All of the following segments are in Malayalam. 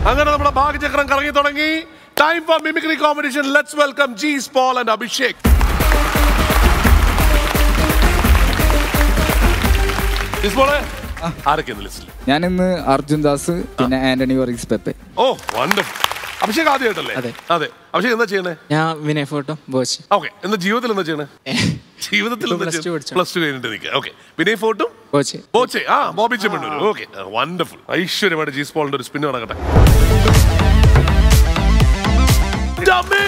അങ്ങനെ നമ്മുടെ ഭാഗ്യചക്രം കറങ്ങി തുടങ്ങി time for mimicry competition let's welcome Jees Paul and Abhishek Jees പോളെ ആരൊക്കെയാണ് ലിസ്റ്റിൽ ഞാൻ ഇന്ന് അർജുൻ ദാസ് പിന്നെ ആന്റണി വർഗീസ് പെപ്പെ ഓ വണ്ടർഫുൾ അഭിഷേക് ആദ്യമായിട്ടല്ലേ അതെ. അതെ അഭിഷേക് എന്താ ചെയ്യണേ ഞാൻ വിനയ് ഫോട്ടോ ബോച്ച് ഓക്കെ എന്താ ജീവിതത്തിൽ എന്താ ചെയ്യണേ ജീവിതത്തിൽ Plus two പഠിച്ചു. പ്ലസ് ടു കഴിഞ്ഞിട്ട് നിൽക്കുക ഓക്കെ പിന്നെ ഈ ഫോട്ടോ ബോച്ച് ബോച്ചെ ആ ബോബി ചെമ്മണ്ണൂർ ഓക്കെ വണ്ടർഫുൾ ഐശ്വര്യമായിട്ട് ജീസ് പോളിന്റെ ഒരു സ്പിൻ നടക്കട്ടെ ഡമ്മി!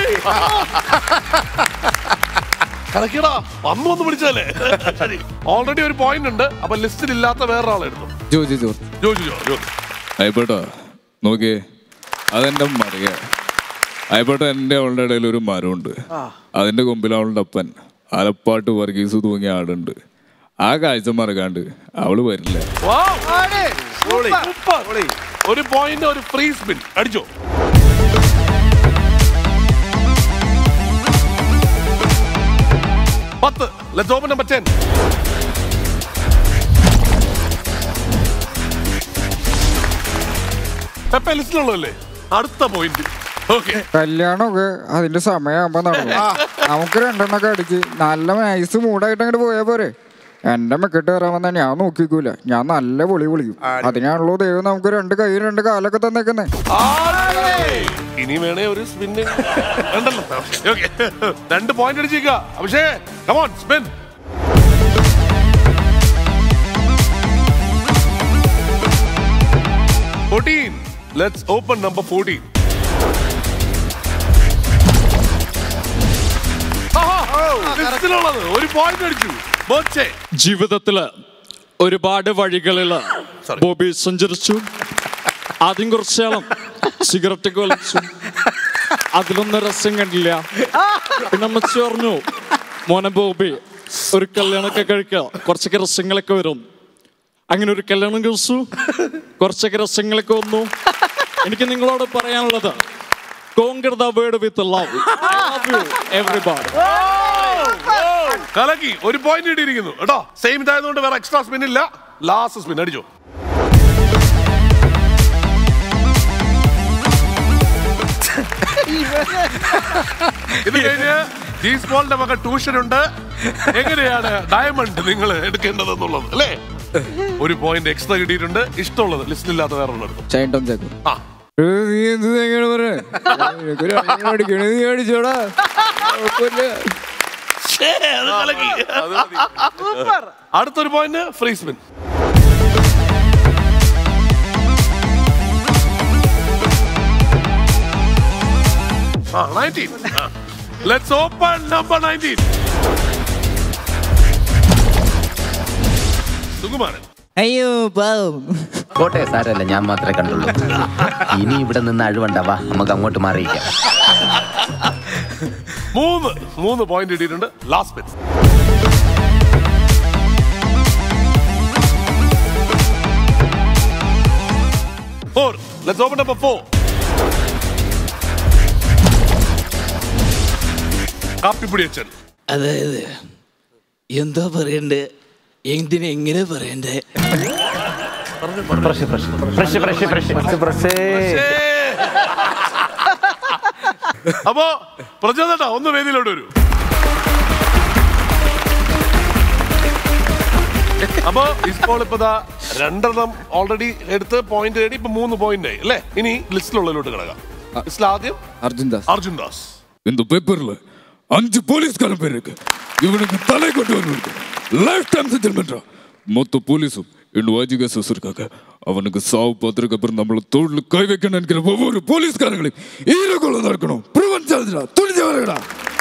കലക്കിയടാ അന്ന് വന്ന് പിടിച്ചതല്ലേ ശരി ഓൾറെഡി ഒരു പോയിന്റ് ഉണ്ട് അപ്പൊ ലിസ്റ്റിൽ ഇല്ലാത്ത വേറൊരാളെ എടുത്തു ജോജി ജോർജ് ജോജു ജോ ജോ അയപ്പോട്ടോ നോക്കിയേ അതെന്റെ മറിയ അയപ്പോട്ടോ എന്റെ അവളുടെ ഇടയിൽ ഒരു മരമുണ്ട് അതിന്റെ കൊമ്പിൽ അവളുടെ അപ്പൻ ആലപ്പാട്ട് വർഗീസ് തൂങ്ങിയ ആടുണ്ട് ആ കാഴ്ച മറക്കാണ്ട് അവള് വരില്ല സൂപ്പർ ഒരു പോയിന്റ് ഒരു ഫ്രീ സ്പിൻ അടിച്ചോ പത്ത് let's open number ten Pepe ലിസ്റ്റിലുള്ളതല്ലേ അടുത്ത പോയിന്റ് ഓക്കെ കല്യാണമൊക്കെ അതിന്റെ സമയമാകുമ്പോ നടക്കും നമുക്ക് രണ്ടെണ്ണൊക്കെ അടിച്ച് നല്ല നൈസ് മൂടായിട്ട് അങ്ങോട്ട് പോയാ പോരെ എന്റെ മെക്കിട്ട് കയറാൻ വന്നാൽ ഞാൻ നോക്കിക്കൂല ഞാൻ നല്ല പൊളി പൊളിക്കും അതിനാണല്ലോ ദൈവം നമുക്ക് രണ്ട് കൈ രണ്ട് കാലൊക്കെ തന്നേക്കുന്നേ ഇനി വേണേ ഒരു സ്പിന്ന് ഉണ്ടല്ലോ ഓക്കെ രണ്ട് പോയിന്റ് അടിച്ചേക്ക അഭിഷേ come on spin fourteen let's open number fourteen ഒരു പോയിന്റ് അടിച്ചു ബോച്ചെ ജീവിതത്തില് ഒരുപാട് വഴികളിൽ Sorry. ബോബി സഞ്ചരിച്ചു ആദ്യം കുറച്ചാളും സിഗരറ്റ് ഒക്കെ വലിച്ചു അതിലൊന്നും രസം കണ്ടില്ല പിന്നെ അമ്മച്ചി പറഞ്ഞു മോനെ ബോബി ഒരു കല്യാണമൊക്കെ കഴിക്കുക കുറച്ചൊക്കെ രസങ്ങളൊക്കെ വരും അങ്ങനെ ഒരു കല്യാണം കഴിച്ചു കുറച്ചൊക്കെ രസങ്ങളൊക്കെ വന്നു എനിക്ക് നിങ്ങളോട് പറയാനുള്ളത് conquer the world with love everybody കലക്കി ഒരു പോയിന്റ് ഇട്ടിരിക്കുന്നു കേട്ടോ സെയിം ഇതായതുകൊണ്ട് വേറെ എക്സ്ട്രാ സ്പിൻ ഇല്ല ലാസ്റ്റ് സ്പിൻ അടിച്ചോ ഇത് കഴിഞ്ഞ് ജീസ് പോളിന്റെ മകൻ ട്യൂഷൻ ഉണ്ട് എങ്ങനെയാണ് ഡയമണ്ട് നിങ്ങൾ എടുക്കേണ്ടതെന്നുള്ളത് അല്ലേ ഒരു പോയിന്റ് എക്സ്ട്രാ കിട്ടിയിട്ടുണ്ട് ഇഷ്ടമുള്ളത് ലിസ്റ്റിലില്ലാത്ത വേറെ ഒന്നും എടുത്തു ചൈൻ ടോം ചാക്കോ ആ ഏ, നീ എന്ത് തേങ്ങയാണ് പറഞ്ഞേ നിനക്കൊരു അടിയാണ് അടിക്കണേ നീ അടിച്ചോടാ കുഴപ്പമില്ല അടുത്തൊരു പോയിന്റ് ഫ്രീ സ്പിൻ ആ nineteen let's open number nineteen Sukumaran അയ്യോ പാവം കോട്ടെ സാരല്ല ഞാൻ മാത്രമേ കണ്ടുള്ളൂ ഇനി ഇവിടെ നിന്ന് അഴിവണ്ടാവാ നമുക്ക് അങ്ങോട്ട് മാറിയിക്കാം മൂന്ന് മൂന്ന് പോയിന്റ് ഇട്ടിട്ടുണ്ട് last spin four let's open number four കാപ്പിപ്പൊടി അച്ഛൻ അതായത് എന്താ പറയണ്ടേ എന്തിനെ എങ്ങനെ പറയണ്ടേ അപ്പോ പ്രചോദന ഒന്ന് വേദിയിലോട്ട് വരൂ അപ്പോ ഇപ്പോൾ ഇപ്പൊ ദാ രണ്ടെണ്ണം ഓൾറെഡി എടുത്ത് പോയിന്റ് നേടി ഇപ്പൊ മൂന്ന് പോയിന്റ് ആയി അല്ലേ ഇനി ലിസ്റ്റിലുള്ളതിലോട്ട് കിടക്കാം ലിസ്റ്റിൽ ആദ്യം അർജുൻ ദാസ് അർജുൻ ദാസ് இந்த பேப்பர்ல அஞ்சு போலீஸ்காரன் பேர் இருக்கு இவனுக்கு தலை கொண்டு வரணும் லைஃப் டைம் செட்டில்மெண்டா மொத்த போலீஸும் என் வாஜிக இருக்காங்க அவனுக்கு சாவு பார்த்துருக்கு அப்புறம் நம்மள தொழில் கை வைக்க நினைக்கிற ஒவ்வொரு போலீஸ்காரங்களையும் ஈரக்குள்ள நடக்கணும் ப்ரிவென்ட் சார்ஜா துணிஞ்சவர்களா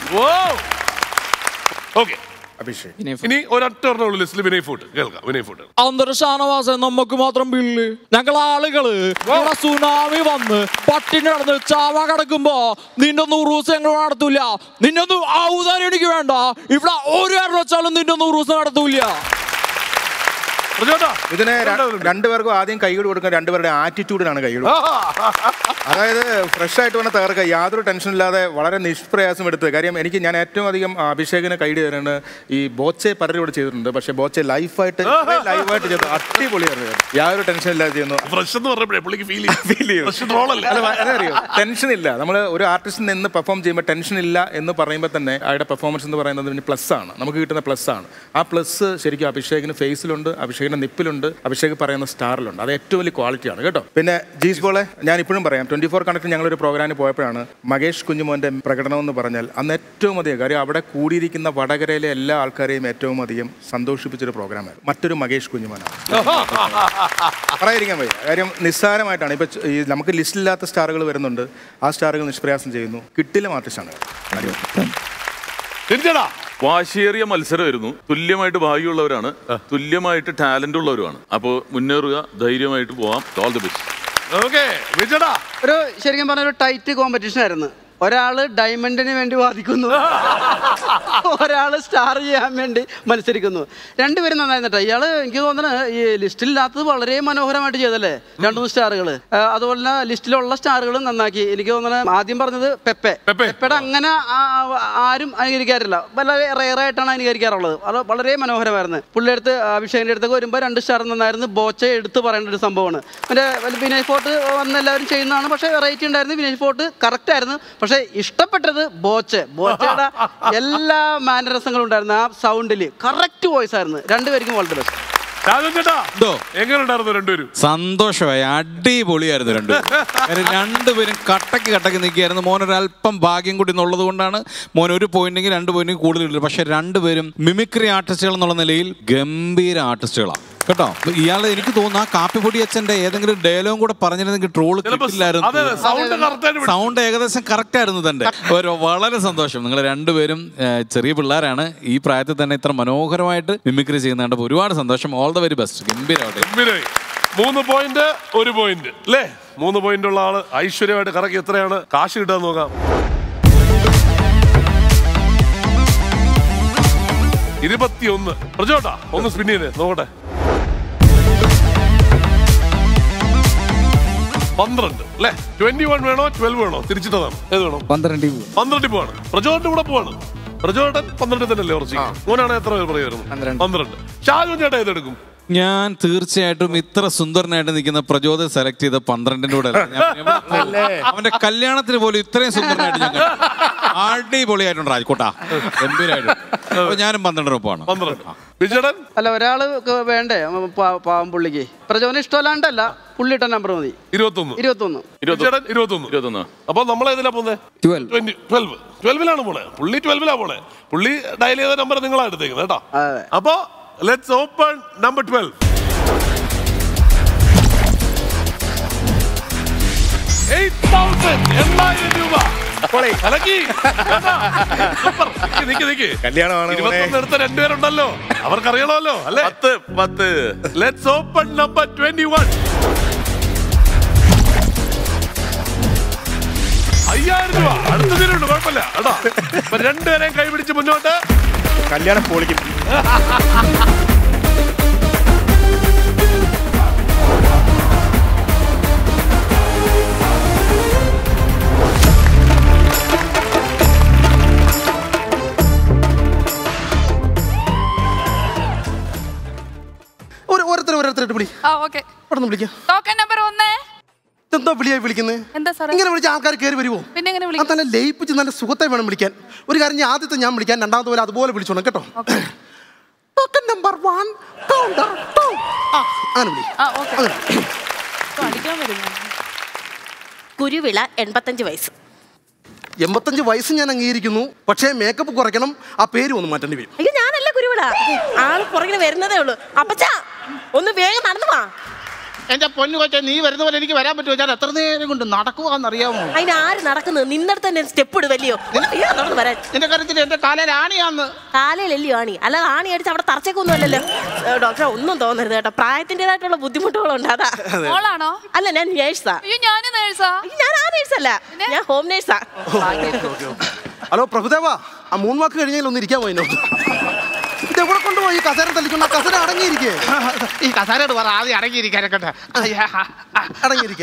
ഓക്കെ ഇനി ഒരൊറ്റ ഒരെണ്ണമുള്ള ലിസ്റ്റിൽ വിനയ് ഫുഡ് കേൾക്കാം വിനയ് ഫുഡ് അന്തര ഷാനവാസൻ നമുക്ക് മാത്രം ബില്ല് ഞങ്ങൾ ആളുകള് ഇവിടെ സുനാമി വന്ന് പട്ടിണി കിടന്ന് ചാവ കിടക്കുമ്പോ നിന്റെ നൂറ് ദിവസം ഞങ്ങൾ നടത്തൂല നിന്റെ ഒന്നും ഔദാര്യം എനിക്ക് വേണ്ട ഇവിടെ ഒരു കാരണം വെച്ചാലും നിന്റെ നൂറ് ദിവസം നടത്തൂല പ്രജോട്ടാ ഇതിനെ ര- രണ്ടുപേർക്കും ആദ്യം കൈയ്യോട് കൊടുക്കാൻ രണ്ടുപേരുടെ ആറ്റിറ്റ്യൂഡിനാണ് കൈയ്യോട് അതായത് ഫ്രഷ് ആയിട്ട് വേണം തകർക്കുക യാതൊരു ടെൻഷൻ ഇല്ലാതെ വളരെ നിഷ്പ്രയാസം എടുത്ത് കാര്യം എനിക്ക് ഞാൻ ഏറ്റവും അധികം അഭിഷേകിനെ കൈഡ് തരുന്നത് ഈ ബോച്ചെ പലരും ഇവിടെ ചെയ്തിട്ടുണ്ട് പക്ഷേ ബോച്ചെ ലൈഫായിട്ട് ലൈവായിട്ട് ചെയ്തു അടിപൊളിയായിരുന്നു യാതൊരു ടെൻഷൻ ഇല്ലാതെ ചെയ്യുന്നു ഫ്രഷ് എന്ന് പറഞ്ഞപ്പോഴേ പുള്ളിക്ക് ഫീൽ ഫീൽ ചെയ്യും ഫ്രഷ് ട്രോളല്ലേ അല്ല അതറിയോ ടെൻഷൻ ഇല്ല നമ്മൾ ഒരു ആർട്ടിസ്റ്റ് നിന്ന് പെർഫോം ചെയ്യുമ്പോൾ ടെൻഷൻ ഇല്ല എന്ന് പറയുമ്പോൾ തന്നെ അയാളുടെ പെർഫോമൻസ് എന്ന് പറയുന്നത് പിന്നെ പ്ലസ് ആണ് നമുക്ക് കിട്ടുന്ന പ്ലസ് ആണ് ആ പ്ലസ് ശരിക്കും അഭിഷേകിന് ഫേസിലുണ്ട് അഭിഷേകിന്റെ നിപ്പിലുണ്ട് അഭിഷേക് പറയുന്ന സ്റ്റാറിലുണ്ട് അത് ഏറ്റവും വലിയ ക്വാളിറ്റിയാണ് കേട്ടോ പിന്നെ ജീസ് ബോളെ ഞാൻ ഇപ്പോഴും പറയാം ട്വന്റി ഫോർ കണക്ട് ഞങ്ങളൊരു പ്രോഗ്രാമിന് പോയപ്പോഴാണ് മകേഷ് കുഞ്ഞുമോന്റെ പ്രകടനം എന്ന് പറഞ്ഞാൽ അന്ന് ഏറ്റവും അധികം കാര്യം അവിടെ കൂടിയിരിക്കുന്ന വടകരയിലെ എല്ലാ ആൾക്കാരെയും ഏറ്റവും അധികം സന്തോഷിപ്പിച്ചൊരു പ്രോഗ്രാമായിരുന്നു മറ്റൊരു മകേഷ് കുഞ്ഞുമോനാണ് പറയാതിരിക്കാൻ വയ്യ കാര്യം നിസ്സാരമായിട്ടാണ് ഇപ്പൊ ച- ഈ നമുക്ക് ലിസ്റ്റില്ലാത്ത സ്റ്റാറുകൾ വരുന്നുണ്ട് ആ സ്റ്റാറുകൾ നിഷ്പ്രയാസം ചെയ്യുന്നു കിട്ടില്ല ആർട്ടിസ്റ്റാണ് തിരിച്ചടാ വാശിയേറിയ മത്സരമായിരുന്നു തുല്യമായിട്ട് ഭാഗ്യമുള്ളവരാണ് തുല്യമായിട്ട് ടാലന്റ് ഉള്ളവരുമാണ് അപ്പോൾ മുന്നേറുക ധൈര്യമായിട്ട് പോവാം ഓൾ ദി ബെസ്റ്റ് ഓക്കെ വിജടാ ഒരു ശരിക്കും പറഞ്ഞ ഒരു ടൈറ്റ് കോമ്പറ്റീഷൻ ആയിരുന്നു ഒരാള് ഡയമണ്ടിന് വേണ്ടി വാദിക്കുന്നു ഒരാള് സ്റ്റാർ ചെയ്യാൻ വേണ്ടി മത്സരിക്കുന്നു രണ്ടുപേരും നന്നായിരുന്നു കേട്ടോ ഇയാള് എനിക്ക് തോന്നുന്നത് ഈ ലിസ്റ്റിലില്ലാത്തത് വളരെ മനോഹരമായിട്ട് ചെയ്തല്ലേ രണ്ടു മൂന്ന് സ്റ്റാറുകൾ അതുപോലെ തന്നെ ലിസ്റ്റിലുള്ള സ്റ്റാറുകളും നന്നാക്കി എനിക്ക് തോന്നുന്നത് ആദ്യം പറഞ്ഞത് പെപ്പെ പെപ്പയുടെ അങ്ങനെ ആ- ആരും അനുകരിക്കാറില്ല വളരെ റെയറായിട്ടാണ് അനുകരിക്കാറുള്ളത് അത് വളരെ മനോഹരമായിരുന്നു പുള്ളിയുടെ അടുത്ത് അഭിഷേകിന്റെ അടുത്തൊക്കെ വരുമ്പോൾ രണ്ട് സ്റ്റാർ നന്നായിരുന്നു ബോച്ച എടുത്ത് പറയേണ്ട ഒരു സംഭവമാണ് മറ്റേ വിനയ് ഫോർട്ട് വന്ന് എല്ലാവരും ചെയ്യുന്നതാണ് പക്ഷേ വെറൈറ്റി ഉണ്ടായിരുന്നു വിനയ് ഫോർട്ട് കറക്റ്റ് ആയിരുന്നു പക്ഷേ ഇഷ്ടപ്പെട്ടത് ബോച്ചെ ബോച്ചയുടെ എല്ലാ മാനരസങ്ങളും ഉണ്ടായിരുന്നു ആ സൗണ്ടിൽ കറക്റ്റ് വോയിസ് ആയിരുന്നു രണ്ടുപേർക്കും വളരെ ബെസ്റ്റ് രാജൻ ചേട്ടാ എങ്ങനെ ഉണ്ടായിരുന്നു രണ്ടുപേരും സന്തോഷമായി അടിപൊളിയായിരുന്നു രണ്ടുപേരും കാര്യം രണ്ടുപേരും കട്ടക്ക് കട്ടക്ക് നിൽക്കുകയായിരുന്നു മോൻ ഒരു അല്പം ഭാഗ്യം കൂടി എന്നുള്ളത് കൊണ്ടാണ് മോൻ ഒരു പോയിന്റെങ്കിൽ രണ്ട് പോയിന്റ് കൂടുതലുള്ളത് പക്ഷെ രണ്ടുപേരും മിമിക്രി ആർട്ടിസ്റ്റുകൾ എന്നുള്ള നിലയിൽ ഗംഭീര ആർട്ടിസ്റ്റുകളാണ് കേട്ടോ ഇയാൾ എനിക്ക് തോന്നുന്നു ആ കാപ്പിപ്പൊടി അച്ഛന്റെ ഏതെങ്കിലും ഡയലോഗും കൂടെ പറഞ്ഞിരുന്നെങ്കിൽ ട്രോള് അതെ, കിട്ടില്ലായിരുന്നു sound correct ആയിട്ട് പിടിച്ചു. സൗണ്ട് ഏകദേശം കറക്റ്റ് ആയിരുന്നു തന്റെ ഒരു വളരെ സന്തോഷം നിങ്ങൾ രണ്ടുപേരും ഏഹ്, ചെറിയ പിള്ളേരാണ് ഈ പ്രായത്തിൽ തന്നെ ഇത്ര മനോഹരമായിട്ട് മിമിക്രി ചെയ്യുന്ന കണ്ടപ്പോൾ ഒരുപാട് സന്തോഷം ഓൾ ദ വെരി ബെസ്റ്റ് ഗംഭീരമായിട്ട് ഗംഭീരമായി മൂന്ന് പോയിന്റ് ഒരു പോയിന്റ് അല്ലേ മൂന്ന് പോയിന്റ് ഉള്ള ആള് ഐശ്വര്യമായിട്ട് കറക്കി എത്രയാണ് കാശ് കിട്ടാൻ നോക്കാം ഇരുപത്തിയൊന്ന് പ്രജോട്ടാ ഒന്ന് സ്പിൻ ചെയ്ത് നോക്കട്ടെ പന്ത്രണ്ട് അല്ലേ ട്വന്റി വൺ വേണോ ട്വൽവ് വേണോ തിരിച്ചിട്ടതാണ് ഏത് വേണോ പന്ത്രണ്ട് പന്ത്രണ്ടിൽ പോവാണ് പ്രജോന്റെ കൂടെ പോവാണ് പ്രജോട്ടൻ പന്ത്രണ്ടിൽ തന്നെയല്ലേ ഉറച്ചു മോനാണ് എത്ര പേർ പറയുമായിരുന്നു പന്ത്രണ്ട് ഷാജു ചേട്ടാ ഏതെടുക്കും ഞാൻ തീർച്ചയായിട്ടും ഇത്ര സുന്ദരനായിട്ട് നിൽക്കുന്ന പ്രചോദ സെലക്ട് ചെയ്ത പന്ത്രണ്ടിന്റെ കൂടെ അല്ല. ഞാൻ പിന്നെ അവന്റെ കല്യാണത്തിന് പോലും ഇത്രയും സുന്ദരനായിട്ട് ഞാൻ കണ്ടിട്ടില്ല. അടിപൊളിയായിട്ടുണ്ട് രാജ്കോട്ടാ ഗംഭീരമായിട്ട് അപ്പൊ ഞാനും പന്ത്രണ്ടിനൊപ്പമാണ് പന്ത്രണ്ട് വിജയൻ അല്ല ഒരാള് ക- വേണ്ടേ പാ- പാവം പുള്ളിക്ക് പ്രചോദനം ഇഷ്ടമല്ലാണ്ടല്ല പുള്ളി ഇട്ട നമ്പർ മതി ഇരുപത്തൊന്ന് ഇരുപത്തൊന്ന് വിജയൻ ഇരുപത്തൊന്ന് ഇരുപത്തൊന്ന് അപ്പൊ നമ്മൾ ഏതിലാ പോന്നെ ട്വന്റി ട്വൽവ് ട്വൽവിലാണ് പോണേ പുള്ളി ട്വൽവിലാ പോണേ പുള്ളി ഡയൽ ചെയ്ത നമ്പർ നിങ്ങളാ എടുത്തേക്കുന്നത് കേട്ടോ അപ്പൊ ലെറ്റ്സ് ഓപ്പൺ നമ്പർ ട്വൽവ് എണ്ണായിരം രൂപ കലക്കി. സൂപ്പർ. നിക്ക്, നിക്ക്, നിക്ക്. കല്യാണമാണ് ഇരുപത്തൊന്ന് എടുത്ത രണ്ടുപേരുണ്ടല്ലോ അവർക്കറിയണമല്ലോ അല്ലേ പത്ത് പത്ത് let's open number twenty one അയ്യായിരം രൂപ അടുത്ത തീരുണ്ട് കുഴപ്പമില്ല കേട്ടോ അപ്പൊ രണ്ടുപേരെയും കൈപിടിച്ച് മുന്നോട്ട് കല്യാണം പൊളിക്കും ഒരു ഓരോരുത്തർ ഓരോരുത്തരായിട്ട് വിളി ആ ഓക്കെ പെട്ടെന്ന് വിളിക്കാം ടോക്കൺ നമ്പർ ഒന്ന് എന്തോ വിളിയായി വിളിക്കുന്നത് എന്താ സാറേ ഇങ്ങനെ വിളിച്ച ആൾക്കാർ കയറി വരുമോ പിന്നെ എങ്ങനെ ആ വിളിക്കും തന്നെ ലയിപ്പിച്ച് നല്ല സുഖത്തെ വേണം വിളിക്കാൻ ഒരു കാര്യം ഞാൻ ആദ്യത്തെ ഞാൻ വിളിക്കാൻ രണ്ടാമത്തെ പോലെ അതുപോലെ വിളിച്ചോണം കേട്ടോ token number one counter two ആ അങ്ങനെ വിളി ആ ഓക്കെ അടിക്കാൻ വരുന്നു കുരുവിള എൺപത്തഞ്ച് വയസ്സ് എൺപത്തഞ്ച് വയസ്സ് ഞാൻ അംഗീകരിക്കുന്നു പക്ഷേ മേക്കപ്പ് കുറയ്ക്കണം ആ പേര് ഒന്ന് മാറ്റേണ്ടി വരും അയ്യോ ഞാനല്ല കുരുവിള ആള് പുറകിന് വരുന്നതേ ഉള്ളൂ അപ്പച്ചാ ഒന്ന് വേഗം നടന്നു വാ എന്റെ പൊന്നു കൊച്ചെ നീ വരുന്ന പോലെ എനിക്ക് വരാൻ പറ്റുമോ ഞാൻ എത്ര നേരം കൊണ്ട് നടക്കുവാന്നറിയാമോ അതിന് ആര് നടക്കുന്നത് നിന്നിടത്ത് തന്നെ സ്റ്റെപ്പ് ഇടുവല്ലയോ അയ്യോ, നടന്ന് വരാൻ നിന്റെ കാര്യത്തിൽ എന്റെ കാലയിൽ ആണിയാന്ന് കാലയിലല്ലയോ ആണി അല്ലാതെ ആണി അടിച്ച് അവിടെ തറച്ചേക്കൊന്നും അല്ലല്ലോ ഏ, ഡോക്ടറെ ഒന്നും തോന്നരുത് കേട്ടോ പ്രായത്തിൻ്റെതായിട്ടുള്ള ബുദ്ധിമുട്ടുകളുണ്ട് അതാ മോളാണോ അല്ല ഞാൻ നേഴ്സാ അയ്യോ ഞാനും നേഴ്സാ ഞാൻ ആ നേഴ്സല്ല ഞാൻ ഹോം നേഴ്സാ ഹലോ പ്രഭുദേവ ആ മൂന്ന് വാക്ക് കഴിഞ്ഞാൽ ഒന്ന് ഇരിക്കാൻ പോയിനോ ഇത് എവിടെ കൊണ്ടുപോയി ഈ കസേര തല്ലിക്കൊണ്ട് ആ കസേര അടങ്ങിയിരിക്കേ ഈ കസാരയോട് പറ ആദ്യം അടങ്ങിയിരിക്കാനൊക്കെ അടങ്ങിയിരിക്കേ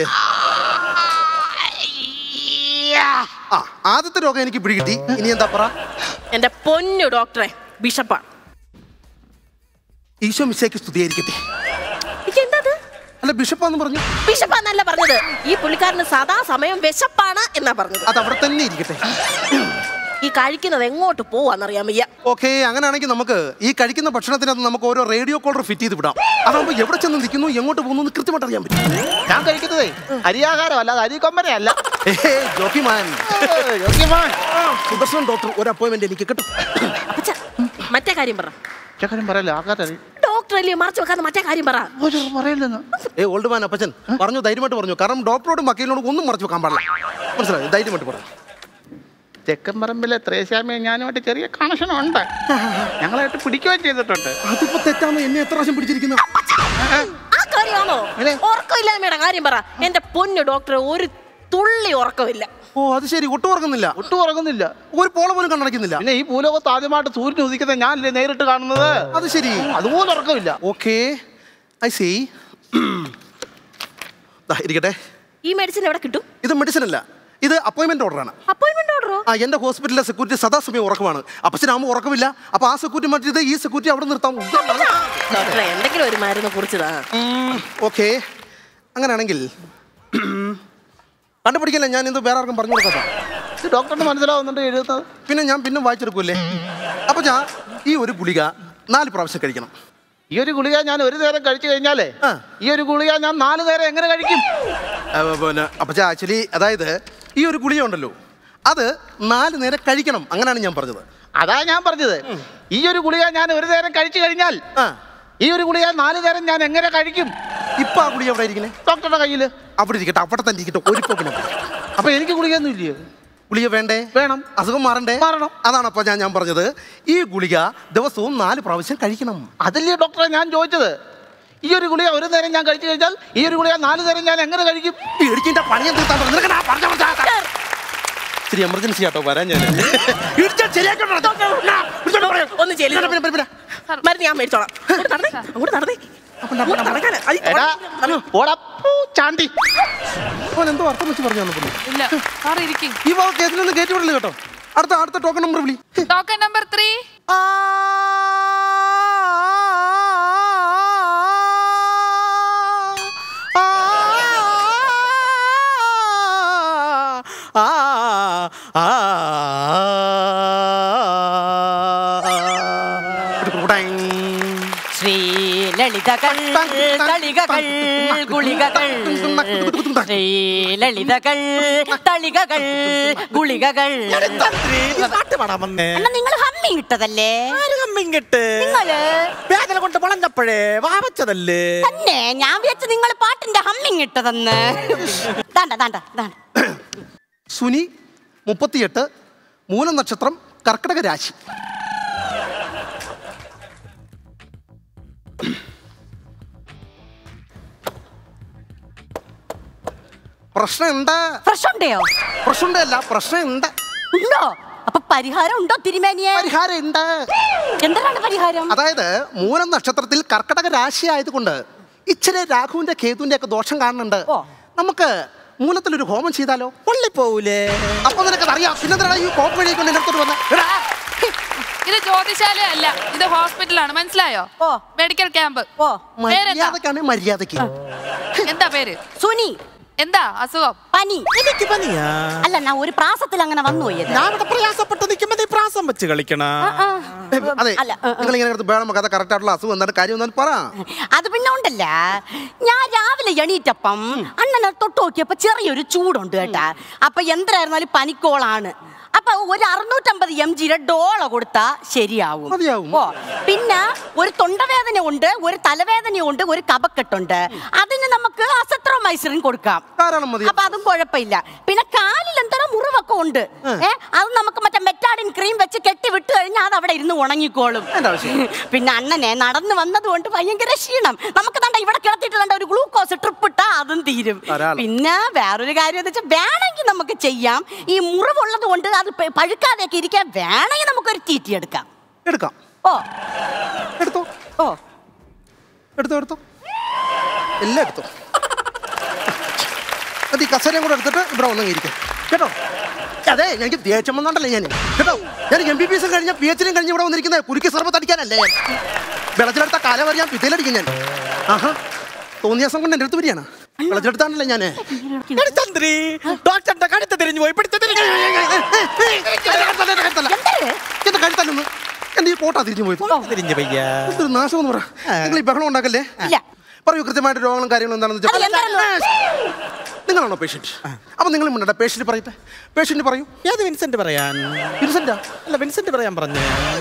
ആ ആദ്യത്തെ രോഗം എനിക്ക് പിടികിട്ടി ഇനി എന്താ പറ എന്റെ പൊന്നു ഡോക്ടറെ ബിഷപ്പാ ഈശോ മിശയ്ക്ക് സ്തുതിയായിരിക്കട്ടെ എന്തത് അല്ല ബിഷപ്പാന്ന് പറഞ്ഞു ബിഷപ്പാന്നല്ല പറഞ്ഞത് ഈ പുള്ളിക്കാരന് സദാ സമയം വിശപ്പാണ് എന്നാ പറഞ്ഞത് അത് അവിടെ തന്നെ ഇരിക്കട്ടെ ഈ കഴിക്കുന്നത് എങ്ങോട്ട് പോവാന്നറിയാൻ വയ്യ ഓക്കെ അങ്ങനെയാണെങ്കിൽ നമുക്ക് ഈ കഴിക്കുന്ന ഭക്ഷണത്തിനകത്ത് നമുക്ക് ഓരോ റേഡിയോ കോളർ ഫിറ്റ് ചെയ്ത് വിടാം അതാകുമ്പോൾ എവിടെ ചെന്ന് നിൽക്കുന്നു എങ്ങോട്ട് പോകുന്നു എന്ന് കൃത്യമായിട്ട് അറിയാൻ പറ്റും ഞാൻ കഴിക്കുന്നതേ അരിയാഹാരം അല്ലാതെ അരിക്കൊമ്പനയല്ല ഏയ്, ജോക്കിമാൻ സുദർശൻ ഡോക്ടർ ഒരു അപ്പോയിന്റ്മെന്റ് എനിക്ക് കിട്ടും അപ്പച്ച മറ്റേ കാര്യം പറ ചെക്കനും പറയല്ലോ ആകാതെ ഡോക്ടർ അല്ലേ മറച്ചു വെക്കാതെ മറ്റേ കാര്യം പറ പറയല്ലെന്ന് ഏ ഓൾഡ് മാൻ അപ്പച്ചൻ പറഞ്ഞു ധൈര്യമായിട്ട് പറഞ്ഞു കാരണം ഡോക്ടറോടും വക്കീലിനോടും ഒന്നും മറച്ചു വെക്കാൻ പാടില്ല മനസ്സിലായി ധൈര്യമായിട്ട് പറഞ്ഞു തെക്കൻ പറമ്പിലെ ത്രേശ്യാമയെ ഞാനുമായിട്ട് ചെറിയ കണക്ഷൻ ഉണ്ട് ഞങ്ങളായിട്ട് പിടിക്കുകയും ചെയ്തിട്ടുണ്ട് അതിപ്പോ തെറ്റാന്ന് എന്നെ എത്ര പ്രാവശ്യം പിടിച്ചിരിക്കുന്ന ആ കാര്യമാണോ ഉറക്കമില്ലായ്മയുടെ കാര്യം പറ എന്റെ പൊന്നു ഡോക്ടറെ ഒരു തുള്ളി ഉറക്കമില്ല ഓ അത് ശരി ഒട്ടും ഉറങ്ങുന്നില്ല ഒട്ടും ഉറങ്ങുന്നില്ല ഒരു പോള പോലും കണ്ണടക്കുന്നില്ല പിന്നെ ഈ ഭൂലോകത്ത് ആദ്യമായിട്ട് സൂര്യൻ ഉദിക്കുന്നത് ഞാനല്ലേ നേരിട്ട് കാണുന്നത് അത് ശരി അതുപോലെ ഉറക്കമില്ല ഓക്കെ ഐ സി ഇരിക്കട്ടെ ഈ മെഡിസിൻ എവിടെ കിട്ടും ഇത് മെഡിസിൻ അല്ല ഇത് അപ്പോയിന്റ്മെന്റ് ഓർഡറാണ് അപ്പോയിന്റ്മെന്റ് ഓർഡറോ ആ എന്റെ ഹോസ്പിറ്റലിലെ സെക്യൂരിറ്റി സദാസമയം ഉറക്കമാണ് അപ്പച്ചനാകുമ്പോൾ ഉറക്കമില്ല അപ്പൊ ആ സെക്യൂരിറ്റി മാറ്റിയത് ഈ സെക്യൂരിറ്റി അവിടെ നിർത്താം ഡോക്ടറെ എന്തെങ്കിലും ഒരു മരുന്ന് കുറിച്ചതാ ഓക്കെ അങ്ങനെയാണെങ്കിൽ കണ്ടുപിടിക്കല്ലേ ഞാൻ ഇത് വേറെ ആർക്കും പറഞ്ഞു കൊടുക്കാം ഡോക്ടറിന് മനസ്സിലാവുന്നുണ്ട് എഴുതുന്നത് പിന്നെ ഞാൻ പിന്നെ വായിച്ചെടുക്കൂല്ലേ അപ്പൊ ഞാൻ ഈ ഒരു ഗുളിക നാല് പ്രാവശ്യം കഴിക്കണം ഈ ഒരു ഗുളിക ഞാൻ ഒരു നേരം കഴിച്ചു കഴിഞ്ഞാലേ ഈ ഒരു ഗുളിക ഞാൻ നാല് നേരം എങ്ങനെ കഴിക്കും ആ, പിന്നെ അപ്പച്ച ആക്ച്വലി അതായത് ഈ ഒരു ഗുളിക ഉണ്ടല്ലോ അത് നാല് നേരം കഴിക്കണം അങ്ങനെയാണ് ഞാൻ പറഞ്ഞത് അതാ ഞാൻ പറഞ്ഞത് ഈ ഒരു ഗുളിക ഞാൻ ഒരു നേരം കഴിച്ചു കഴിഞ്ഞാൽ ഈ ഒരു ഗുളിക നാല് നേരം ഞാൻ എങ്ങനെ കഴിക്കും ഇപ്പൊ ആ ഗുളിക എവിടെ ഇരിക്കണേ ഡോക്ടറുടെ കയ്യില് അവിടെ ഇരിക്കട്ടെ അവിടെ തന്നെ ഇരിക്കട്ടെ ഒരു പോക്കിനെ അപ്പൊ എനിക്ക് ഗുളികയൊന്നും ഇല്ലയോ ഗുളിക വേണ്ടേ വേണം അസുഖം മാറണ്ടേ മാറണം അതാണ് അപ്പൊ ഞാൻ ഞാൻ പറഞ്ഞത് ഈ ഗുളിക ദിവസവും നാല് പ്രാവശ്യം കഴിക്കണം അതല്ലേ ഡോക്ടറെ ഞാൻ ചോദിച്ചത് ഈ ഒരു ഗുളിക ഒരു നേരം ഞാൻ കഴിച്ചു കഴിഞ്ഞാൽ ഈ ഒരു ഗുളിക നാല് നേരം ഞാൻ എങ്ങനെ കഴിക്കും ഇടിച്ചിന്റെ പണിയും തീർത്താൻ പറഞ്ഞു. നിനക്ക് ഞാൻ പറഞ്ഞ പറഞ്ഞ ശരി എമർജൻസി ആട്ടോ വരാൻ ഞാൻ ഇടിച്ചാൽ ശരിയാക്കണോ? നാ, ഇടിച്ചോണ്ട് പറയാം. ഒന്ന് ചെല്ലി പിന്നെ, പിന്നെ, പിന്നെ. മരുന്ന് ഞാൻ മേടിച്ചോളാം അങ്ങോട്ട് നടന്നേ അങ്ങോട്ട് നടന്നേ അങ്ങോട്ട് നടക്കാനാ. അയ്യ, എടാ പോടാ, പൂ, ചാണ്ടി അവൻ എന്തോ അർത്ഥം വെച്ച് പറഞ്ഞു തന്നപ്പോൾ ഇല്ല സാർ ഇരിക്കും ഈ വക കേസിലൊന്നും കയറ്റി വിടില്ല കേട്ടോ അടുത്ത അടുത്ത ടോക്കൺ നമ്പർ വിളി ടോക്കൺ നമ്പർ ത്രീ ശ്രീലളിതകൾ തളികകൾ ഗുളികകൾ ശ്രീലളിതകൾ തളികകൾ ഗുളികകൾ അണ്ണാ നിങ്ങൾ ഹമ്മിങ് ഇട്ടതല്ലേ ഹമ്മിങ്ങിട്ട് നിങ്ങള് വേദന കൊണ്ട് വളഞ്ഞപ്പോഴേ വാവച്ചതല്ലേ തന്നെ ഞാൻ വിചാരിച്ചു നിങ്ങൾ പാട്ടിന്റെ ഹമ്മിങ് ഇട്ടതെന്ന് ദാണ്ട ദാണ്ട ദാണ്ട സുനി മുപ്പത്തിയെട്ട് മൂലം നക്ഷത്രം കർക്കിടക രാശി പ്രശ്നം എന്താ പ്രശ്നമുണ്ടോ പ്രശ്നമുണ്ടല്ല പ്രശ്നം എന്താ ഉണ്ടോ അപ്പൊ പരിഹാരം ഉണ്ടോ തിരുമേനിയെ പരിഹാരം ഉണ്ട് എന്താണ് പരിഹാരം അതായത് മൂലം നക്ഷത്രത്തിൽ കർക്കിടക രാശി ആയതുകൊണ്ട് ഇച്ചിരി രാഘുവിന്റെ കേതുവിന്റെ ഒക്കെ ദോഷം കാണുന്നുണ്ട് നമുക്ക് മൂലത്തിൽ ഒരു ഹോമം ചെയ്താലോ പള്ളിപ്പോവൂലേ അപ്പൊ നിനക്ക് അറിയാം പിന്നെ ഈ കോപ്പ് വഴി കൊണ്ട് എന്റെ അടുത്തോട്ട് വന്നേ എടാ, ഇത് ജ്യോതിശാലയം അല്ല ഇത് ഹോസ്പിറ്റലാണ് മനസ്സിലായോ ഓ മെഡിക്കൽ ക്യാമ്പ് ഓ പേരെന്താ മര്യാദക്കാണ് മര്യാദക്ക് എന്താ പേര് സുനി എന്താ അസുഖം പനി എനിക്ക് പനിയാ അല്ല ഞാൻ ഒരു പ്രാസത്തിൽ അങ്ങനെ വന്നു പോയത് ഞാൻ ഇവിടെ പ്രയാസപ്പെട്ട് നിൽക്കുമ്പോ നീ പ്രാസം വെച്ച് കളിക്കണ അതെ നിങ്ങൾ ഇങ്ങനെ അടുത്ത് വേണം കഥ കറക്റ്റ് ആയിട്ടുള്ള അസുഖം എന്താണ് കാര്യം എന്നാൽ പറ അത് പിന്നെ ഉണ്ടല്ല ഞാൻ രാവിലെ എണീറ്റപ്പം അണ്ണനെ തൊട്ട് നോക്കിയപ്പോ ചെറിയൊരു ചൂടുണ്ട് കേട്ടാ അപ്പൊ എന്തായിരുന്നാലും പനിക്കോളാണ് അപ്പൊ ഒരു അറുന്നൂറ്റമ്പത് എം ജിയുടെ ഡോള കൊടുത്താ ശരിയാവും ഓ പിന്നെ ഒരു തൊണ്ടവേദന ഉണ്ട് ഒരു തലവേദന ഉണ്ട് ഒരു കപക്കെട്ടുണ്ട് അതിന് നമുക്ക് അസത്രോമൈസറിൻ കൊടുക്കാം അപ്പൊ അതും കുഴപ്പമില്ല പിന്നെ കാലിൽ എന്തോ മുറിവൊക്കെ ഉണ്ട് ഏ അത് നമുക്ക് മറ്റേ മെറ്റാഡിൻ ക്രീം വെച്ച് കെട്ടി വിട്ട് കഴിഞ്ഞാൽ അത് അവിടെ ഇരുന്ന് ഉണങ്ങിക്കോളും പിന്നെ അണ്ണനെ നടന്നു വന്നത് കൊണ്ട് ഭയങ്കര ക്ഷീണം നമുക്ക് തണ്ട ഇവിടെ കിടത്തിയിട്ട് തണ്ട ഒരു ഗ്ലൂക്കോസ് ട്രിപ്പ് ഇട്ടാ അതും തീരും ധാരാളം. പിന്നെ വേറൊരു കാര്യം എന്ന് വെച്ചാൽ വേണമെങ്കിൽ നമുക്ക് ചെയ്യാം ഈ മുറിവുള്ളത് കൊണ്ട് അത് പ- പഴുക്കാതെയൊക്കെ ഇരിക്കാൻ വേണമെങ്കിൽ നമുക്കൊരു തീറ്റി എടുക്കാം എടുക്കാം ഓ ഓ എടുത്തോ ഓ എടുത്തോ എടുത്തോ എല്ലാം എടുത്തോ അത് ഈ കസേരയും കൂടെ എടുത്തിട്ട് ഇവിടെ വന്നു ഇരിക്കാം കേട്ടോ അതെ എനിക്ക് ദേഷ്യം വന്നോണ്ടല്ലേ ഞാൻ കേട്ടോ ഞാൻ എം ബി ബി എസും കഴിഞ്ഞ പി എച്ചിനും കഴിഞ്ഞ് ഇവിടെ വന്നിരിക്കുന്നത് കുരുക്കി സർബത്ത് അടിക്കാനല്ലേ ഞാൻ വെള്ളത്തിലെടുത്ത കാലം അറിയാൻ പിറ്റയിലടിക്കും ഞാൻ ആഹാ തോന്നിയ ദിവസം കൊണ്ട് എൻ്റെ അടുത്ത് വരികയാണ് വെള്ളത്തിലെടുത്താണല്ലേ ഞാൻ ചന്ദ്രി ഡോക്ടറിന്റെ കഴുത്ത് തിരിഞ്ഞു പോയി പിടിച്ച് തിരിഞ്ഞു എന്റെ കഴുത്തല്ലൊന്ന് എന്റെ ഈ കോട്ടാ തിരിഞ്ഞു പോയി തിരിഞ്ഞു പയ്യ എന്തൊരു നാശം എന്ന് പറ നിങ്ങൾ ഈ ബഹളം ഉണ്ടാക്കല്ലേ പറയൂ കൃത്യമായിട്ട് രോഗങ്ങളും കാര്യങ്ങളും എന്താണെന്ന് വെച്ചാൽ നിങ്ങളാണോ പേഷ്യന്റ് അപ്പൊ നിങ്ങൾ മിണ്ടണ്ട പേഷ്യന്റ് പറയട്ടെ പേഷ്യന്റ് പറയൂ ഏത് വിൻസെന്റ് പറയാൻ വിൻസെന്റാ അല്ല വിൻസെന്റ് പറയാൻ പറഞ്ഞു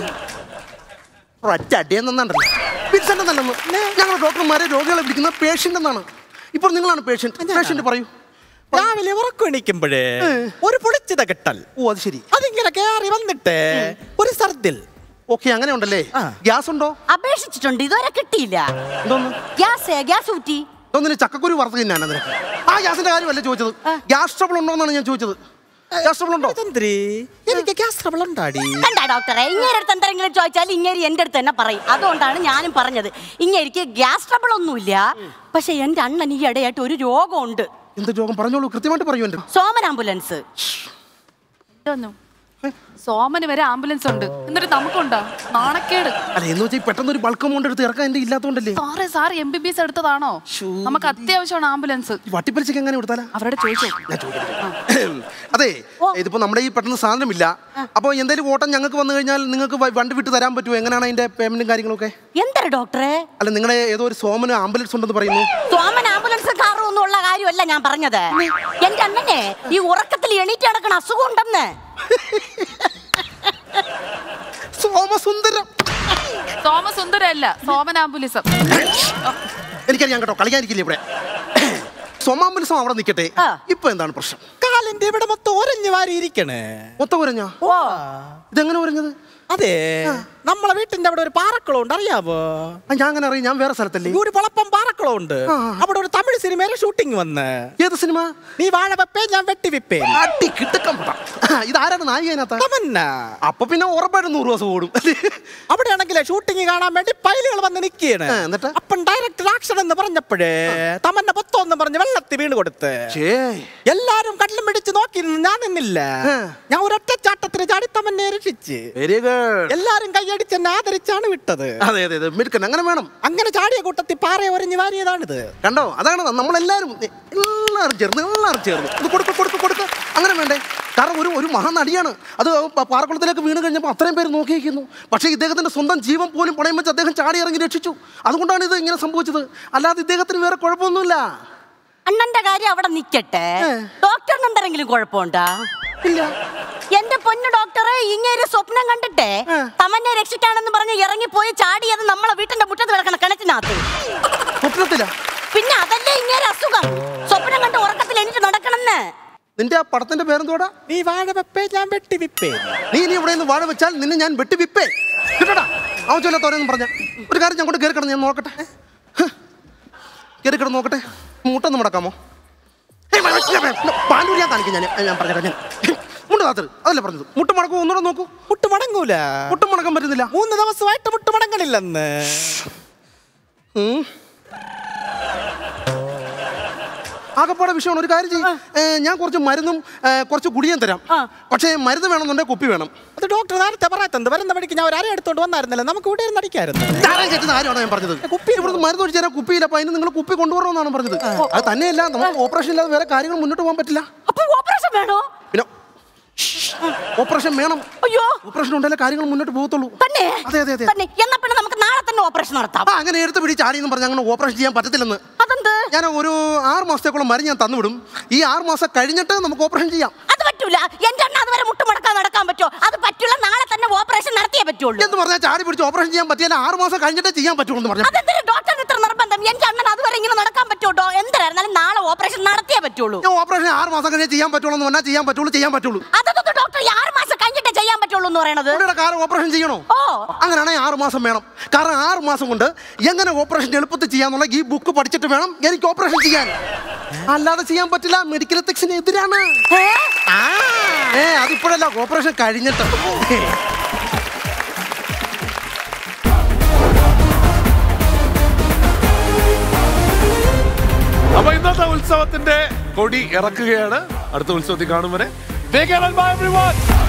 ഒറ്റ അടിയെന്നുണ്ടല്ലോ വിൻസെന്റ് എന്നല്ലെന്ന് ഞങ്ങൾ ഡോക്ടർമാരെ രോഗികളെ വിളിക്കുന്ന പേഷ്യന്റ് എന്നാണ് ഇപ്പോൾ നിങ്ങളാണ് പേഷ്യന്റ് പേഷ്യന്റ് പറയൂ രാവിലെ ഉറക്കം എണീക്കുമ്പോഴേ ഒരു പൊളിച്ചത കെട്ടൽ ഓ അത് ശരി അതിങ്ങനെ കയറി വന്നിട്ട് ഒരു സർദിൽ ഓക്കെ അങ്ങനെ ഉണ്ടല്ലേ ഗ്യാസ് ഉണ്ടോ അപേക്ഷിച്ചിട്ടുണ്ട് ഇതുവരെ കിട്ടിയില്ല എന്തോന്ന് ഗ്യാസ് ഗ്യാസ് ഊറ്റി ഒന്നിന് ചക്കക്കുരു വറുത്ത് തിന്നാണ് നിനക്ക് ആ ഗ്യാസിന്റെ കാര്യമല്ല ചോദിച്ചത് ഗ്യാസ് ട്രബിൾ ഉണ്ടോ എന്നാണ് ഞാൻ ചോദിച്ചത് ഗ്യാസ് ട്രബിൾ ഉണ്ടോ ചന്ദ്രി എനിക്ക് ഗ്യാസ് ട്രബിൾ ഉണ്ടാടി കണ്ടാ ഡോക്ടറെ ഇങ്ങേരുടെ അടുത്ത് എന്തെങ്കിലും ചോദിച്ചാൽ ഇങ്ങേരി എൻ്റെ അടുത്ത് തന്നെ പറയും അതുകൊണ്ടാണ് ഞാനും പറഞ്ഞത് ഇങ്ങേരിക്ക് ഗ്യാസ് ട്രബിൾ ഒന്നുമില്ല പക്ഷെ എൻ്റെ അണ്ണൻ ഈ ഇടയായിട്ട് ഒരു രോഗമുണ്ട് എന്ത് രോഗം പറഞ്ഞോളൂ കൃത്യമായിട്ട് പറയൂ എൻ്റെ സോമൻ ആംബുലൻസ് ഇതൊന്നും സോമന് വരെ ആംബുലൻസ് ഉണ്ട് എന്നിട്ട് നമുക്കുണ്ടോ നാണക്കേട് അല്ല എന്ന് വെച്ചാൽ പെട്ടെന്ന് ഒരു ബൾക്ക് എമൗണ്ട് എടുത്ത് ഇറക്കാൻ എൻ്റെ ഇല്ലാത്തതുകൊണ്ടല്ലേ സാറേ sir M B B S എടുത്തതാണോ നമുക്ക് അത്യാവശ്യമാണ് ആംബുലൻസ് ഈ വട്ടിപ്പലിശക്ക് എങ്ങനെ കൊടുത്താലാ അവരോട് ചോദിച്ചോ ഞാൻ ചോദിക്കട്ടെ അതെ ഇതിപ്പോ നമ്മുടെ ഈ പെട്ടെന്ന് സാധനമില്ല അപ്പോൾ എന്തെങ്കിലും ഓട്ടം ഞങ്ങൾക്ക് വന്നു കഴിഞ്ഞാൽ നിങ്ങൾക്ക് വ- വണ്ടി വിട്ട് തരാൻ പറ്റുമോ എങ്ങനെയാണ് അതിന്റെ പേയ്മെന്റും കാര്യങ്ങളൊക്കെ എന്താ ഡോക്ടറെ അല്ല നിങ്ങളുടെ ഏതോ ഒരു സോമന് ആംബുലൻസ് ഉണ്ടെന്ന് പറയുന്നു സോമൻ ആംബുലൻസ് കാറും ഒന്നും ഉള്ള കാര്യമല്ല ഞാൻ പറഞ്ഞത് എന്റെ അണ്ണനെ ഈ ഉറക്കത്തിൽ എണീറ്റ് നടക്കണ അസുഖം ഉണ്ടെന്ന് സോമസുന്ദരം സോമസുന്ദരല്ല സോമൻ ആംബുലിസം എനിക്കറിയാം കേട്ടോ കളിക്കാനിരിക്കില്ല ഇവിടെ സോമാംബുലസം അവിടെ നിൽക്കട്ടെ ഇപ്പൊ എന്താണ് പ്രശ്നം കാലിന്റെ ഇവിടെ മൊത്തം ഒരഞ്ഞു വാരി ഇരിക്കണേ മൊത്തം ഉരഞ്ഞോ ഇതെങ്ങനെ ഉരഞ്ഞത് അതെ നമ്മളെ വീട്ടിന്റെ അവിടെ ഒരു പാറക്കുളം ഉണ്ട് അറിയാവോ ഞാൻ അങ്ങനെ അറിയാം ഞാൻ വേറെ സ്ഥലത്തല്ലേ ഒരു വളപ്പം പാറക്കുളം ഉണ്ട് അവിടെ ഒരു തമിഴ് സിനിമയിലെ ഷൂട്ടിംഗ് വന്ന് ഏത് സിനിമ നീ വാഴ വെപ്പേ ഞാൻ വെട്ടി വിപ്പേ അടി കിട്ടക്കം ഇതാരാണ് നായികനകത്ത് തമന്ന അപ്പൊ പിന്നെ ഉറപ്പായിട്ടും നൂറ് ദിവസം ഓടും അവിടെയാണെങ്കിലേ ഷൂട്ടിംഗ് കാണാൻ വേണ്ടി പൈലുകൾ വന്ന് നിൽക്കുകയാണ് എന്നിട്ട് അപ്പം ഡയറക്ടർ ആക്ഷൻ എന്ന് പറഞ്ഞപ്പോഴേ തമന്ന പൊത്തോന്ന് പറഞ്ഞ് വെള്ളത്തിൽ വീണ് കൊടുത്ത് എല്ലാരും കട്ടിലും പിടിച്ച് നോക്കി നിന്ന് ഞാൻ നിന്നില്ല ഞാൻ ഒരൊറ്റ ചാട്ടത്തിന് ചാടി തമന്നെ രക്ഷിച്ച് വെരി ഗുഡ് എല്ലാരും കൈയടിച്ച് എന്നെ ആദരിച്ചാണ് വിട്ടത് അതെ അതെ അതെ മിടുക്കൻ അങ്ങനെ വേണം അങ്ങനെ ചാടിയ കൂട്ടത്തിൽ പാറ ഒരഞ്ഞു വാരിയതാണിത് കണ്ടോ അതാണ് നമ്മളെല്ലാരും എല്ലാവരും ചേർന്ന് എല്ലാവരും ചേർന്ന് ഇത് കൊടുക്ക കൊടുക്ക കൊടുക്ക അങ്ങനെ വേണ്ടേ കാരണം ഒരു ഒരു മഹാനടിയാണ് അത് പ- പാറക്കുളത്തിലേക്ക് വീണ് കഴിഞ്ഞപ്പോൾ അത്രയും പേര് നോക്കിയിരിക്കുന്നു പക്ഷേ ഇദ്ദേഹത്തിന്റെ സ്വന്തം ജീവൻ പോലും പണയം വെച്ച് അദ്ദേഹം ചാടി ഇറങ്ങി രക്ഷിച്ചു അതുകൊണ്ടാണ് ഇത് ഇങ്ങനെ സംഭവിച്ചത് അല്ലാതെ ഇദ്ദേഹത്തിന് വേറെ കുഴപ്പമൊന്നുമില്ല അണ്ണന്റെ കാര്യം അവിടെ നിക്കട്ടെ ഡോക്ടറിന് എന്തെങ്കിലും കുഴപ്പമുണ്ടാ ഇല്ല എന്റെ പൊന്നു ഡോക്ടറെ ഇങ്ങനെ സ്വപ്നം കണ്ടിട്ടെ തമന്നെ രക്ഷിക്കാനെന്ന് പറഞ്ഞ് ഇറങ്ങിപ്പോയി ചാടിയത് നമ്മളെ വീട്ടിന്റെ മുറ്റത്ത് കിടക്കണ കിണറ്റിനകത്ത് സ്വപ്നത്തില പിന്നെ അതല്ലേ ഇങ്ങനെ അസുഖം സ്വപ്നം കണ്ട് ഉറക്കത്തിൽ എനിക്ക് നടക്കണമെന്ന് നിന്റെ ആ പടത്തിന്റെ പേരെന്തോടാ നീ വാഴ വെപ്പേ ഞാൻ വെട്ടി വിപ്പേ നീ ഇനി ഇവിടെ നിന്ന് വാഴ വെച്ചാൽ നിന്നെ ഞാൻ വെട്ടി വിപ്പേ കിട്ടടാ അവൻ ചൊല്ലാത്തോരെന്നും പറഞ്ഞ ഒരു കാര്യം ഞാൻ കൊണ്ട് കയറി കിടന്ന് ഞാൻ നോക്കട്ടെ ഹ്. കയറി കിടന്ന് നോക്കട്ടെ മുട്ടൊന്ന് മുടക്കാമോ പാലൂരി ഞാൻ കാണിക്കാം ഞാൻ ഞാൻ പറഞ്ഞേക്കാം ഞാൻ മുണ്ട് താത്തത് അതല്ലേ പറഞ്ഞത് മുട്ട് മടക്കും ഒന്നുകൂടെ നോക്കൂ മുട്ട് മടങ്ങൂല മുട്ട് മടക്കാൻ പറ്റുന്നില്ല മൂന്ന് ദിവസമായിട്ട് മുട്ട് മടങ്ങണില്ലെന്ന് ഉം. ആകപ്പാടെ വിഷയമാണ് ഒരു കാര്യം ചെയ്യും ഞാൻ കുറച്ച് മരുന്നും ഏ, കുറച്ച് ഗുളിയും തരാം പക്ഷേ മരുന്ന് വേണമെന്നുണ്ടെങ്കിൽ കുപ്പി വേണം അത് ഡോക്ടർ നേരത്തെ പറയാത്തത് വരുന്ന വഴിക്ക് ഞാൻ ഒരു അര എടുത്തോണ്ട് വന്നായിരുന്നല്ലേ നമുക്ക് ഇവിടെ ഇരുന്ന് അടിക്കായിരുന്നു ധാരാളം കയറ്റുന്ന കാര്യമാണ് ഞാൻ പറഞ്ഞത് കുപ്പി ഇവിടുന്ന് മരുന്ന് ഒഴിച്ച് തരാൻ കുപ്പിയില്ല അപ്പൊ അതിന് നിങ്ങൾ കുപ്പി കൊണ്ടുവരണമെന്നാണ് പറഞ്ഞത് അത് തന്നെയല്ല നമുക്ക് ഓപ്പറേഷൻ ഇല്ലാതെ വേറെ കാര്യങ്ങൾ മുന്നോട്ട് പോകാൻ പറ്റില്ല അപ്പൊ ഓപ്പറേഷൻ വേണോ പിന്നെ ഓപ്പറേഷൻ വേണം അയ്യോ ഓപ്പറേഷൻ ഉണ്ടെങ്കിലേ കാര്യങ്ങൾ മുന്നോട്ട് പോകത്തുള്ളൂ തന്നെ അതെ അതെ അതെ തന്നെ എന്നാ പിന്നെ നമുക്ക് നാളെ തന്നെ ഓപ്പറേഷൻ നടത്താം ആ അങ്ങനെ എടുത്ത് പിടി ചാടി എന്ന് പറഞ്ഞാൽ അങ്ങനെ ഓപ്പറേഷൻ ചെയ്യാൻ പറ്റത്തില്ലെന്ന് അതെന്ത് ഞാൻ ഒരു ആറ് മാസത്തേക്കുള്ള മരുന്ന് ഞാൻ തന്നുവിടും ഈ ആറ് മാസം കഴിഞ്ഞിട്ട് നമുക്ക് ഓപ്പറേഷൻ ചെയ്യാം അത് പറ്റൂല എന്റെ അണ്ണ അതുവരെ മുട്ടുമടക്കാൻ നടക്കാൻ പറ്റുമോ അത് പറ്റൂല നാളെ തന്നെ ഓപ്പറേഷൻ നടത്തിയേ പറ്റുള്ളൂ എന്ന് പറഞ്ഞാൽ ചാടി പിടിച്ച് ഓപ്പറേഷൻ ചെയ്യാൻ പറ്റിയാൽ ആറ് മാസം കഴിഞ്ഞിട്ടേ ചെയ്യാൻ പറ്റുള്ളൂ എന്ന് പറഞ്ഞു അതെന്തിനാ ഡോക്ടറിന് ഇത്ര നിർബന്ധം എന്റെ അണ്ണൻ അതുവരെ ഇങ്ങനെ നടക്കാൻ പറ്റുമോ എന്തായിരുന്നാലും നാളെ ഓപ്പറേഷൻ നടത്തിയേ പറ്റുള്ളൂ ഓപ്പറേഷൻ ആറ് മാസം കഴിഞ്ഞേ ചെയ്യാൻ പറ്റുള്ളൂ എന്ന് പറഞ്ഞാൽ ചെയ്യാൻ പറ്റുള്ളൂ ചെയ്യാൻ പറ്റുള്ളൂ അതൊന്നും ഡോക്ടർ ഈ ആറ് മാസം കഴിഞ്ഞിട്ടേ ചെയ്യാൻ പറ്റുള്ളൂ എന്ന് പറയണത് കാലം ഓപ്പറേഷൻ ചെയ്യണോ ഓ അങ്ങനെയാണെങ്കിൽ ആറ് മാസം വേണം കാരണം ആറ് മാസം കൊണ്ട് എങ്ങനെ ഓപ്പറേഷൻ എളുപ്പത്തിൽ ചെയ്യാന്നുള്ള ഈ ബുക്ക് പഠിച്ചിട്ട് വേണം എനിക്ക് ഓപ്പറേഷൻ ചെയ്യാൻ അല്ലാതെ ചെയ്യാൻ പറ്റില്ല മെഡിക്കൽ എത്തിക്സിന് എതിരാണ് ഏ അതിപ്പോഴല്ല ഓപ്പറേഷൻ കഴിഞ്ഞിട്ട് ഉത്സവത്തിന്റെ കൊടി ഇറക്കുകയാണ് അടുത്ത ഉത്സവത്തിൽ കാണും വരെ Take care and bye everyone.